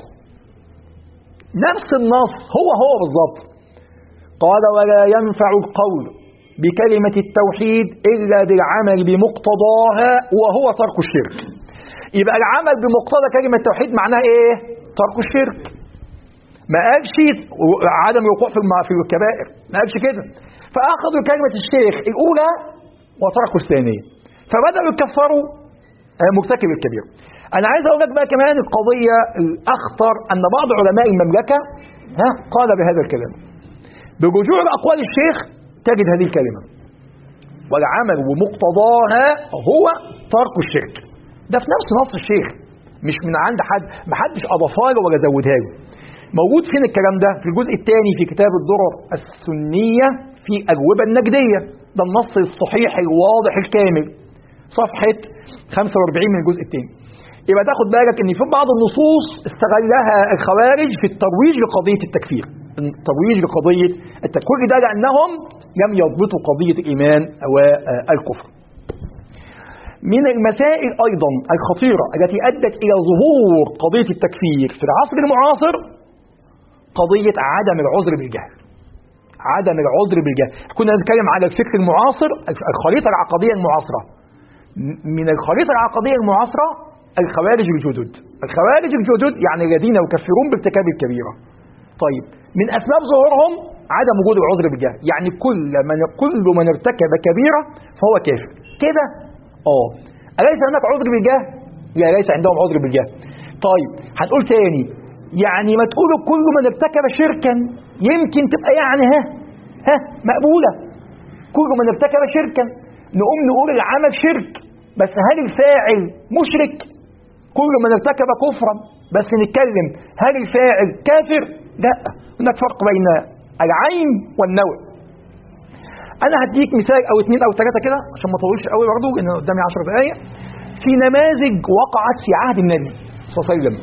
Speaker 1: نفس النص هو هو بالظبط قال ولا ينفع القول بكلمة التوحيد إلا بالعمل بمقتضاها وهو ترك الشرك يبقى العمل بمقتضى كلمة التوحيد معناه إيه؟ ترك الشرك ما قالش عدم الوقوع في الم- في الكبائر ما قالش كده فأخذوا كلمة الشيخ الأولى وتركوا الثانية فبدأوا يكفروا آه، مرتكب الكبير أنا عايز أقول لك بقى كمان القضية الأخطر أن بعض علماء المملكة ها قال بهذا الكلام برجوع لأقوال الشيخ تجد هذه الكلمة والعمل ومقتضاها هو ترك الشرك ده في نفس نص الشيخ مش من عند حد ما حدش اضافها له ولا زودها له موجود فين الكلام ده في الجزء الثاني في كتاب الدرر السنية في أجوبة النجدية ده النص الصحيح الواضح الكامل صفحة 45 من الجزء الثاني يبقى تاخد بالك ان في بعض النصوص استغلها الخوارج في الترويج لقضية التكفير الترويج لقضية التكفير كل ده لأنهم لم يضبطوا قضية الإيمان والكفر من المسائل أيضا الخطيرة التي أدت إلى ظهور قضية التكفير في العصر المعاصر قضية عدم العذر بالجهل عدم العذر بالجهل كنا نتكلم على الفكر المعاصر الخريطة العقدية المعاصرة من الخريطة العقدية المعاصرة الخوارج الجدد الخوارج الجدد يعني الذين يكفرون بارتكاب الكبيرة طيب من أسباب ظهورهم عدم وجود العذر بالجهل يعني كل من كل من ارتكب كبيرة فهو كافر كده اه أليس هناك عذر بالجهل لا ليس عندهم عذر بالجهل طيب هنقول تاني يعني ما تقولوا كل من ارتكب شركا يمكن تبقى يعني ها ها مقبولة كل من ارتكب شركا نقوم نقول العمل شرك بس هل الفاعل مشرك كل من ارتكب كفرا بس نتكلم هل الفاعل كافر لا هناك فرق بين العين والنوع انا هديك مثال او اثنين او ثلاثه كده عشان ما اطولش قوي برضه لان قدامي 10 دقائق في نماذج وقعت في عهد النبي صلى الله عليه وسلم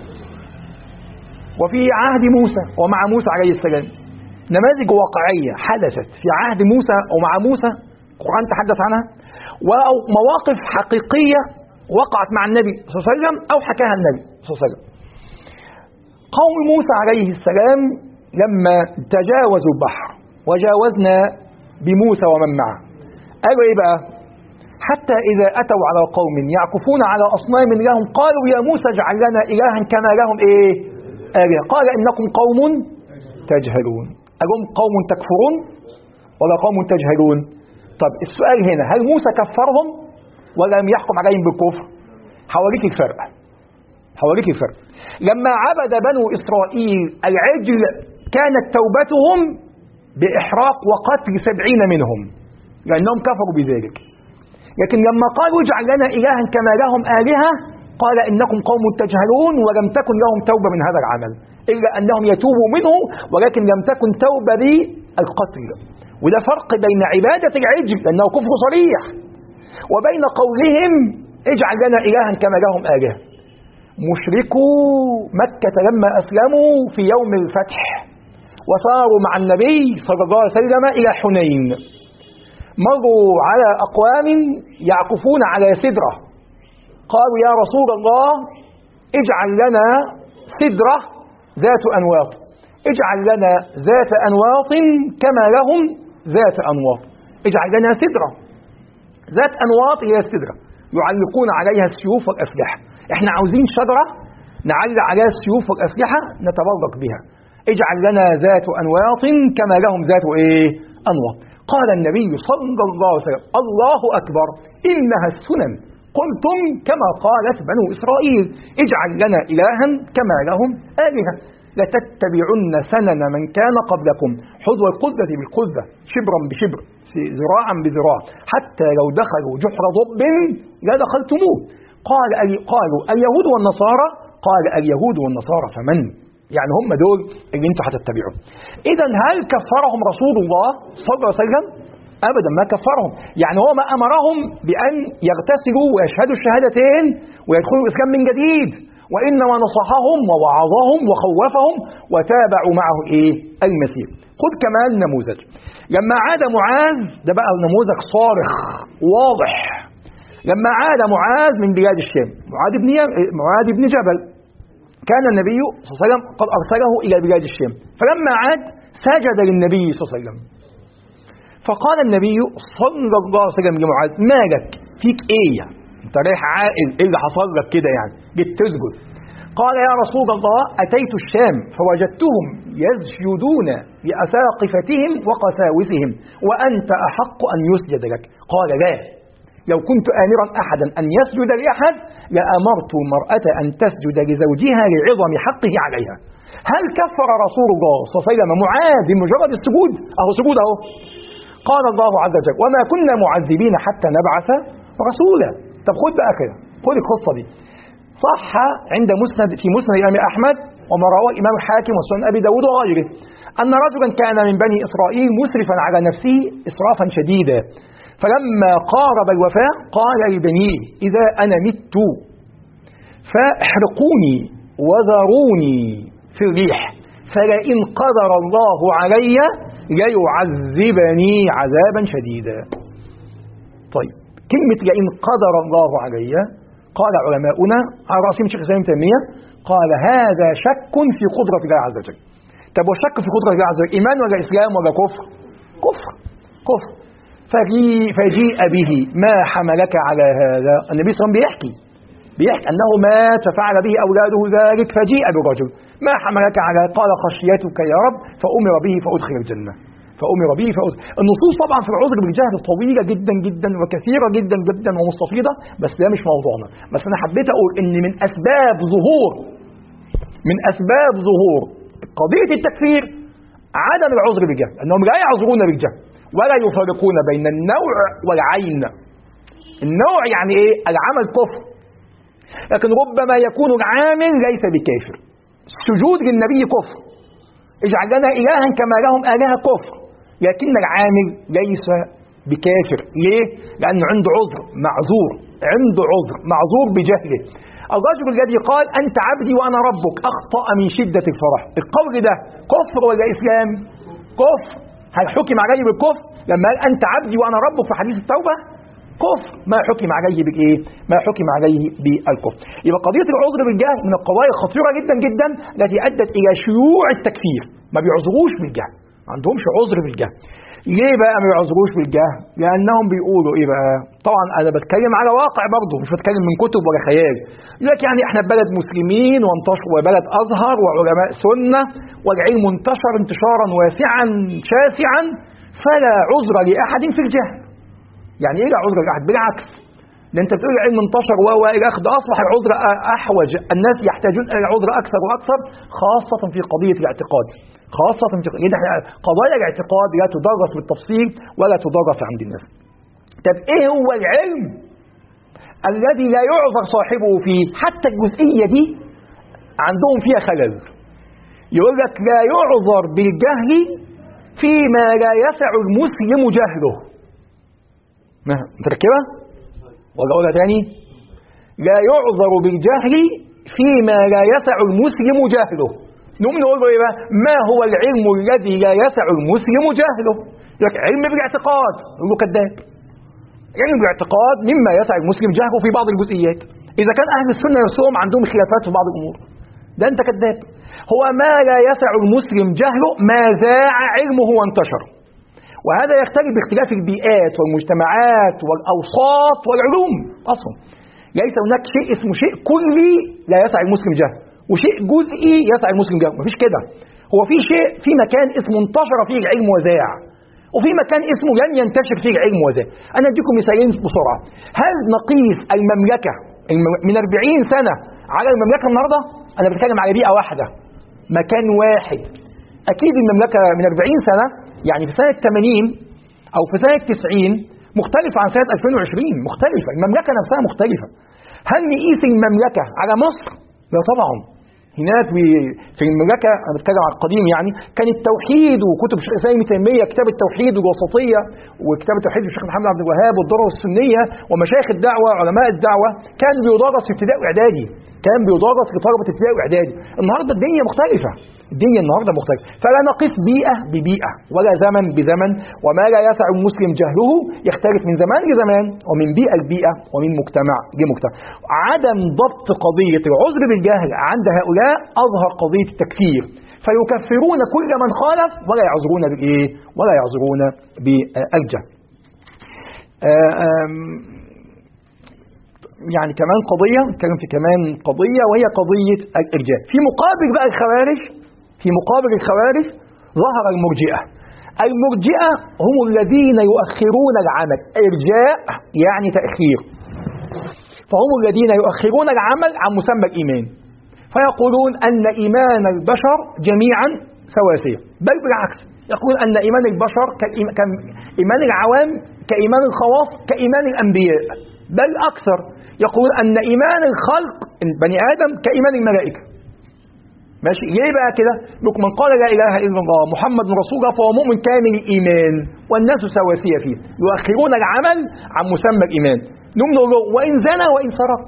Speaker 1: وفي عهد موسى ومع موسى عليه السلام نماذج واقعية حدثت في عهد موسى ومع موسى القرآن تحدث عنها ومواقف حقيقية وقعت مع النبي صلى الله عليه وسلم أو حكاها النبي صلى الله عليه وسلم قوم موسى عليه السلام لما تجاوزوا البحر وجاوزنا بموسى ومن معه قالوا ايه بقى حتى إذا أتوا على قوم يعكفون على أصنام لهم قالوا يا موسى اجعل لنا إلها كما لهم إيه آلهة قال إنكم قوم تجهلون ألهم قوم تكفرون ولا قوم تجهلون طب السؤال هنا هل موسى كفرهم ولا لم يحكم عليهم بالكفر حواليك الفرق حواليك الفرق لما عبد بنو إسرائيل العجل كانت توبتهم بإحراق وقتل سبعين منهم لأنهم كفروا بذلك لكن لما قالوا اجعل لنا إلها كما لهم آلهة قال إنكم قوم تجهلون ولم تكن لهم توبة من هذا العمل إلا أنهم يتوبوا منه ولكن لم تكن توبة بالقتل وده فرق بين عبادة العجل لأنه كفر صريح وبين قولهم اجعل لنا إلها كما لهم آلهة مشركو مكة لما أسلموا في يوم الفتح وصاروا مع النبي صلى الله عليه وسلم إلى حنين مروا على أقوام يعكفون على سدرة قالوا يا رسول الله اجعل لنا سدرة ذات أنواط اجعل لنا ذات أنواط كما لهم ذات أنواط اجعل لنا سدرة ذات أنواط هي السدرة يعلقون عليها السيوف والأسلحة احنا عاوزين شجرة نعلق عليها السيوف والأسلحة نتبرك بها اجعل لنا ذات أنواط كما لهم ذات إيه أنواط قال النبي صلى الله عليه وسلم الله أكبر إنها السنن قلتم كما قالت بنو إسرائيل اجعل لنا إلها كما لهم آلهة لتتبعن سنن من كان قبلكم حذو القذة بالقذة شبرا بشبر ذراعا بذراع حتى لو دخلوا جحر ضب لدخلتموه قال قالوا اليهود والنصارى قال اليهود والنصارى فمن يعني هم دول اللي انتوا هتتبعوا اذا هل كفرهم رسول الله صلى الله عليه وسلم ابدا ما كفرهم يعني هو ما امرهم بان يغتسلوا ويشهدوا الشهادتين ويدخلوا الاسلام من جديد وانما نصحهم ووعظهم وخوفهم وتابعوا معه ايه المسير خذ كمان نموذج لما عاد معاذ ده بقى نموذج صارخ واضح لما عاد معاذ من بلاد الشام معاذ بن معاذ بن جبل كان النبي صلى الله عليه وسلم قد أرسله إلى بلاد الشام فلما عاد سجد للنبي صلى الله عليه وسلم فقال النبي صلى الله عليه وسلم لمعاذ ما لك فيك ايه انت رايح عائل ايه اللي حصل لك كده يعني جيت تسجد قال يا رسول الله أتيت الشام فوجدتهم يسجدون لأساقفتهم وقساوسهم وأنت أحق أن يسجد لك قال لا لو كنت آمرا أحدا أن يسجد لأحد لأمرت المرأة أن تسجد لزوجها لعظم حقه عليها هل كفر رسول الله صلى الله عليه وسلم معاذ بمجرد السجود أهو سجود أهو قال الله عز وجل وما كنا معذبين حتى نبعث رسولا طب خد بقى كده خد القصة دي صح عند مسند في مسند الإمام أحمد وما رواه الإمام الحاكم وسنن أبي داود وغيره أن رجلا كان من بني إسرائيل مسرفا على نفسه إسرافا شديدا فلما قارب الوفاة قال لبنيه إذا أنا مت فاحرقوني وذروني في الريح فلئن قدر الله علي ليعذبني عذابا شديدا طيب كلمة لئن قدر الله علي قال علماؤنا على رأسهم شيخ الإسلام تيمية قال هذا شك في قدرة الله عز وجل طب والشك في قدرة الله عز وجل إيمان ولا إسلام ولا كفر كفر كفر فجيء, فجيء به ما حملك على هذا النبي صلى الله عليه وسلم بيحكي بيحكي أنه مات ففعل به أولاده ذلك فجيء برجل ما حملك على قال خشيتك يا رب فأمر به فأدخل الجنة فأمر به فأدخل النصوص طبعا في العذر بالجهل طويلة جدا جدا وكثيرة جدا جدا ومستفيضة بس ده مش موضوعنا بس أنا حبيت أقول إن من أسباب ظهور من أسباب ظهور قضية التكفير عدم العذر بالجهل أنهم لا يعذرون بالجهل ولا يفرقون بين النوع والعين النوع يعني ايه العمل كفر لكن ربما يكون العامل ليس بكافر السجود للنبي كفر اجعل لنا الها كما لهم الهه كفر لكن العامل ليس بكافر ليه لانه عنده عذر معذور عنده عذر معذور بجهله الرجل الذي قال انت عبدي وانا ربك اخطا من شده الفرح القول ده كفر ولا اسلام كفر هل حكم عليه بالكفر لما قال انت عبدي وانا ربك في حديث التوبه كفر ما حكم عليه بالايه ما حكم عليه بالكفر يبقى قضيه العذر بالجهل من القضايا الخطيره جدا جدا التي ادت الى شيوع التكفير ما بيعذروش بالجهل ما عندهمش عذر بالجهل ليه بقى ما بيعذروش بالجهل لانهم بيقولوا ايه بقى طبعا انا بتكلم على واقع برضه مش بتكلم من كتب ولا خيال يقول لك يعني احنا بلد مسلمين وانتشر وبلد ازهر وعلماء سنه والعلم انتشر انتشارا واسعا شاسعا فلا عذر لاحد في الجهل يعني ايه لا عذر لاحد بالعكس ده انت بتقول العلم انتشر و الى اخره اصبح العذر احوج الناس يحتاجون الى العذر اكثر واكثر خاصه في قضيه الاعتقاد خاصة في قضايا الاعتقاد لا تدرس بالتفصيل ولا تدرس عند الناس. طب ايه هو العلم الذي لا يعذر صاحبه فيه حتى الجزئية دي عندهم فيها خلل. يقول لك لا يعذر بالجهل فيما لا يسع المسلم جهله. ما متركبة؟ ولا أقولها تاني؟ لا يعذر بالجهل فيما لا يسع المسلم جهله. نقوم نقول له ايه بقى ما هو العلم الذي لا يسع المسلم جهله لك علم بالاعتقاد يقول له كذاب علم بالاعتقاد مما يسع المسلم جهله في بعض الجزئيات اذا كان اهل السنه نفسهم عندهم خلافات في بعض الامور ده انت كذاب هو ما لا يسع المسلم جهله ما ذاع علمه وانتشر وهذا يختلف باختلاف البيئات والمجتمعات والاوساط والعلوم اصلا ليس هناك شيء اسمه شيء كلي لا يسع المسلم جهله وشيء جزئي يسع المسلم جهله مفيش كده هو في شيء في مكان اسمه انتشر فيه العلم وذاع وفي مكان اسمه لن ينتشر فيه العلم وذاع انا اديكم مثالين بسرعه هل نقيس المملكه من 40 سنه على المملكه النهارده انا بتكلم على بيئه واحده مكان واحد اكيد المملكه من 40 سنه يعني في سنه 80 او في سنه 90 مختلفه عن سنه 2020 مختلفه المملكه نفسها مختلفه هل نقيس المملكه على مصر لا طبعا هناك في المملكه انا بتكلم على القديم يعني كان التوحيد وكتب الشيخ الاسلام ابن تيميه كتاب التوحيد والوسطيه وكتاب التوحيد للشيخ محمد عبد الوهاب والدره السنيه ومشايخ الدعوه علماء الدعوه كان بيدرس في ابتدائي واعدادي كان بيدرس لطلبه ابتدائي واعدادي النهارده الدنيا مختلفه الدنيا النهارده مختلفه فلا نقيس بيئه ببيئه ولا زمن بزمن وما لا يسع المسلم جهله يختلف من زمان لزمان ومن بيئه لبيئه ومن مجتمع لمجتمع عدم ضبط قضيه العذر بالجهل عند هؤلاء اظهر قضيه التكفير فيكفرون كل من خالف ولا يعذرون بالايه ولا يعذرون بالجهل يعني كمان قضية نتكلم في كمان قضية وهي قضية الإرجاء في مقابل بقى الخوارج في مقابل الخوارج ظهر المرجئة المرجئة هم الذين يؤخرون العمل إرجاء يعني تأخير فهم الذين يؤخرون العمل عن مسمى الإيمان فيقولون أن إيمان البشر جميعا سواسية بل بالعكس يقول أن إيمان البشر كإيمان العوام كإيمان الخواص كإيمان الأنبياء بل أكثر يقول أن إيمان الخلق بني آدم كإيمان الملائكة ماشي ليه بقى كده من قال لا إله إلا الله محمد رسول الله فهو مؤمن كامل الإيمان والناس سواسية فيه يؤخرون العمل عن مسمى الإيمان نؤمن له وإن زنى وإن سرق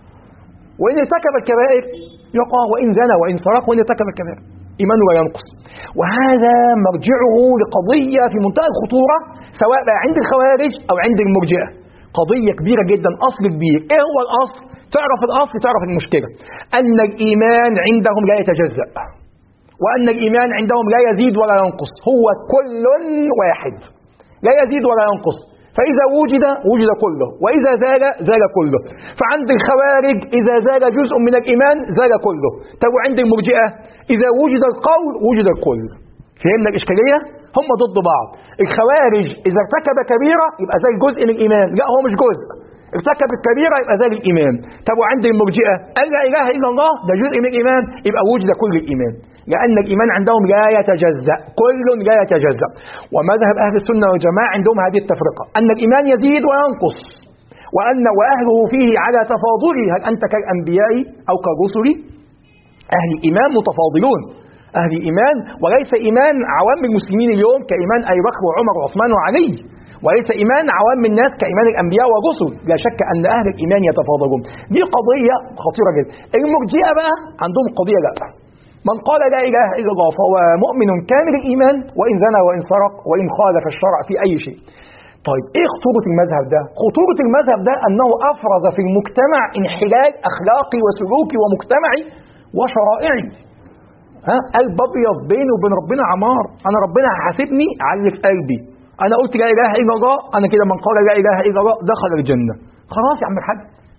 Speaker 1: وإن ارتكب الكبائر يقع وإن زنى وإن سرق وإن ارتكب الكبائر إيمانه لا ينقص وهذا مرجعه لقضية في منتهى الخطورة سواء بقى عند الخوارج أو عند المرجئة قضية كبيرة جدا أصل كبير إيه هو الأصل تعرف الأصل تعرف المشكلة أن الإيمان عندهم لا يتجزأ وأن الإيمان عندهم لا يزيد ولا ينقص هو كل واحد لا يزيد ولا ينقص فإذا وجد وجد كله وإذا زال زال كله فعند الخوارج إذا زال جزء من الإيمان زال كله طب وعند المرجئة إذا وجد القول وجد الكل فهمنا الإشكالية هم ضد بعض الخوارج إذا ارتكب كبيرة يبقى زي جزء من الإيمان لا هو مش جزء ارتكب الكبيرة يبقى زي الإيمان طب وعند المرجئة قال لا إله إلا الله ده جزء من الإيمان يبقى وجد كل الإيمان لأن الإيمان عندهم لا يتجزأ كل لا يتجزأ ومذهب أهل السنة والجماعة عندهم هذه التفرقة أن الإيمان يزيد وينقص وأن وأهله فيه على تفاضله هل أنت كالأنبياء أو كالرسل أهل الإيمان متفاضلون أهل الإيمان وليس إيمان عوام المسلمين اليوم كإيمان أبي بكر وعمر وعثمان وعلي وليس إيمان عوام الناس كإيمان الأنبياء والرسل لا شك أن أهل الإيمان يتفاضلون دي قضية خطيرة جدا المرجئة بقى عندهم قضية لا من قال لا إله إلا الله فهو مؤمن كامل الإيمان وإن زنى وإن سرق وإن خالف الشرع في أي شيء طيب ايه خطورة المذهب ده؟ خطورة المذهب ده انه افرز في المجتمع انحلال اخلاقي وسلوكي ومجتمعي وشرائعي. ها قلب ابيض بيني وبين ربنا عمار، انا ربنا هيحاسبني على اللي في قلبي. انا قلت لا اله الا الله، انا كده من قال لا اله الا الله دخل الجنة. خلاص يا عم الحاج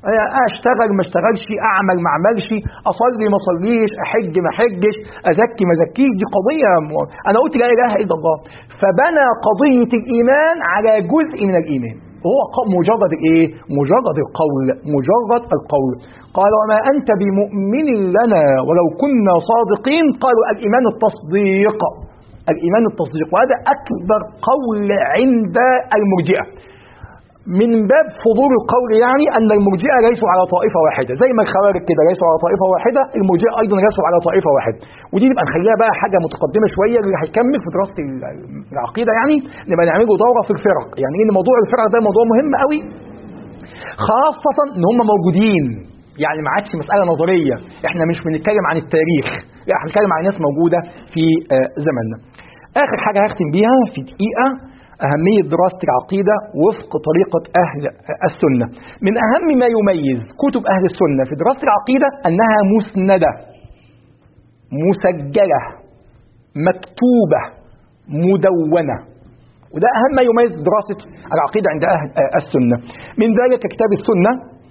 Speaker 1: اشتغل ما اشتغلش اعمل ما اعملش اصلي ما اصليش احج ما احجش ازكي ما ازكيش دي قضيه انا قلت لا اله الا الله فبنى قضيه الايمان على جزء من الايمان هو مجرد ايه مجرد القول مجرد القول قال وما انت بمؤمن لنا ولو كنا صادقين قالوا الايمان التصديق الايمان التصديق وهذا اكبر قول عند المرجئه من باب فضول القول يعني أن المرجئة ليسوا على طائفة واحدة زي ما الخوارج كده ليسوا على طائفة واحدة المرجئة أيضا ليسوا على طائفة واحدة ودي نبقى نخليها بقى حاجة متقدمة شوية اللي هيكمل في دراسة العقيدة يعني نبقى نعمله دورة في الفرق يعني إن موضوع الفرق ده موضوع مهم قوي خاصة إن هم موجودين يعني ما عادش مساله نظريه احنا مش بنتكلم عن التاريخ لا احنا بنتكلم عن ناس موجوده في آه، زماننا اخر حاجه هختم بيها في دقيقه أهمية دراسة العقيدة وفق طريقة أهل السنة من أهم ما يميز كتب أهل السنة في دراسة العقيدة أنها مسندة مسجلة مكتوبة مدونة وده أهم ما يميز دراسة العقيدة عند أهل السنة من ذلك كتاب السنة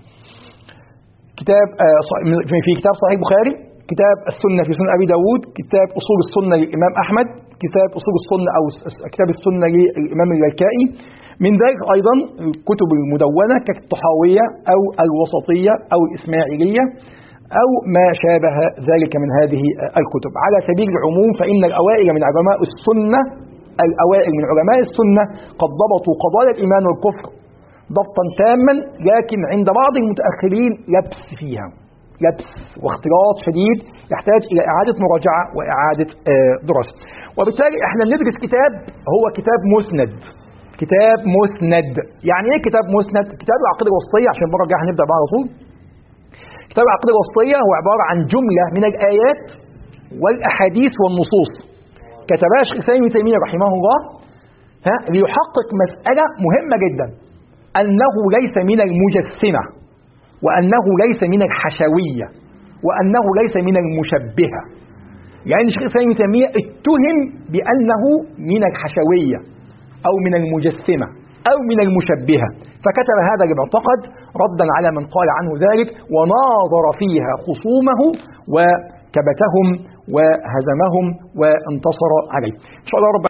Speaker 1: كتاب آه، ص- في كتاب صحيح البخاري كتاب السنة في سنن أبي داود كتاب أصول السنة للإمام أحمد كتاب أصول السنة أو س- كتاب السنة للإمام اللالكائي من ذلك أيضا الكتب المدونة كالطحاوية أو الوسطية أو الإسماعيلية أو ما شابه ذلك من هذه الكتب على سبيل العموم فإن الأوائل من علماء السنة الأوائل من علماء السنة قد ضبطوا قضايا الإيمان والكفر ضبطا تاما لكن عند بعض المتأخرين لبس فيها لبس واختلاط شديد يحتاج إلى إعادة مراجعة وإعادة آه، دراسة وبالتالي احنا بندرس كتاب هو كتاب مسند كتاب مسند يعني ايه كتاب مسند كتاب العقيدة الوسطية عشان المرة الجاية هنبدأ بقى على طول كتاب العقيدة الوسطية هو عبارة عن جملة من الآيات والأحاديث والنصوص كتبها شيخ الإسلام ابن تيمية رحمه الله ها ليحقق مسألة مهمة جدا أنه ليس من المجسمة وأنه ليس من الحشوية وأنه ليس من المشبهة يعني شيخ الإسلام ابن تيمية اتهم بأنه من الحشوية أو من المجسمة أو من المشبهة فكتب هذا المعتقد ردا على من قال عنه ذلك وناظر فيها خصومه وكبتهم وهزمهم وانتصر عليه إن شاء الله رب